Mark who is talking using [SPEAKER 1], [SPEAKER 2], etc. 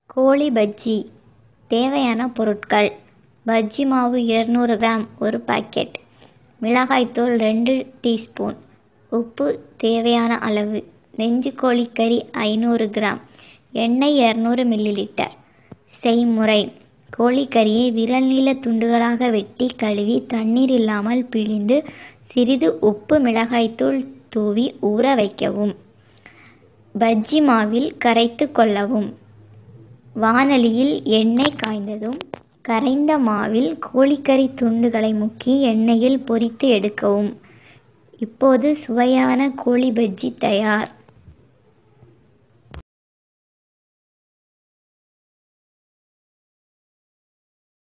[SPEAKER 1] கோழி பஜ்ஜி தேவையான பொருட்கள் பஜ்ஜி மாவு இரநூறு கிராம் ஒரு பாக்கெட் மிளகாய்த்தூள் ரெண்டு டீஸ்பூன் உப்பு தேவையான அளவு நெஞ்சு கோழி கறி ஐநூறு கிராம் எண்ணெய் இரநூறு மில்லி லிட்டர் செய்முறை கோழிக்கறியை விரல் நீள துண்டுகளாக வெட்டி கழுவி தண்ணீர் இல்லாமல் பிழிந்து சிறிது உப்பு மிளகாய்த்தூள் தூவி ஊற வைக்கவும் பஜ்ஜி மாவில் கரைத்து கொள்ளவும் வாணலியில் எண்ணெய் காய்ந்ததும் கரைந்த மாவில் கோழிக்கறி துண்டுகளை முக்கி எண்ணெயில் பொரித்து எடுக்கவும் இப்போது சுவையான கோழி பஜ்ஜி தயார்